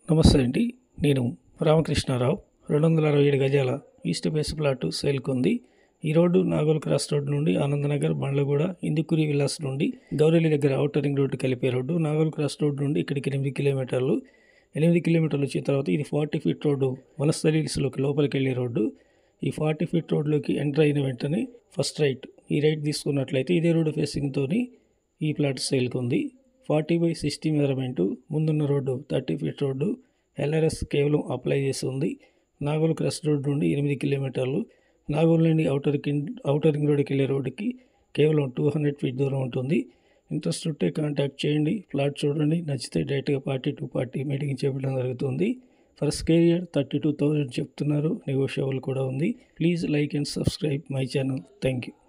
నమస్తే అండి నేను రామకృష్ణారావు రెండు వందల అరవై ఏడు గజాల ఈస్ట్ ఫేస్ ప్లాట్ సేల్కి ఉంది ఈ రోడ్డు నాగోల్ క్రాస్ రోడ్ నుండి ఆనందనగర్ బండ్లగూడ ఇందుకురి విలాస్ నుండి గౌరెల్లి దగ్గర ఔటర్ రింగ్ రోడ్డు కలిపే రోడ్డు నాగోల్ క్రాస్ రోడ్ నుండి ఇక్కడికి ఎనిమిది కిలోమీటర్లు ఎనిమిది కిలోమీటర్లు వచ్చిన తర్వాత ఇది ఫార్టీ ఫీట్ రోడ్డు వనస్థలి హిల్స్లోకి లోపలికి వెళ్ళే రోడ్డు ఈ ఫార్టీ ఫీట్ రోడ్లోకి ఎంటర్ అయిన వెంటనే ఫస్ట్ రైట్ ఈ రైట్ తీసుకున్నట్లయితే ఇదే రోడ్డు ఫేసింగ్తోని ఈ ప్లాట్ సేల్కి ఉంది ఫార్టీ బై సిక్స్టీ మెజర్మెంటు ముందున్న road thirty feet road LRS కేవలం అప్లై చేసి ఉంది నాగోల్ క్రాస్ రోడ్ నుండి ఎనిమిది కిలోమీటర్లు నాగోల్ నుండి అవుటర్ కింగ్ అవుటర్ రింగ్ రోడ్కి వెళ్ళే రోడ్డుకి కేవలం టూ హండ్రెడ్ ఫీట్ దూరం ఉంటుంది ఇంట్రెస్ట్ ఉంటే కాంటాక్ట్ చేయండి ప్లాట్ చూడండి నచ్చితే డైరెక్ట్గా పార్టీ టు పార్టీ మీటింగ్ చేపట్టడం జరుగుతుంది for square yard thirty two thousand చెప్తున్నారు నెగోషియబుల్ కూడా ఉంది please like and subscribe my channel thank you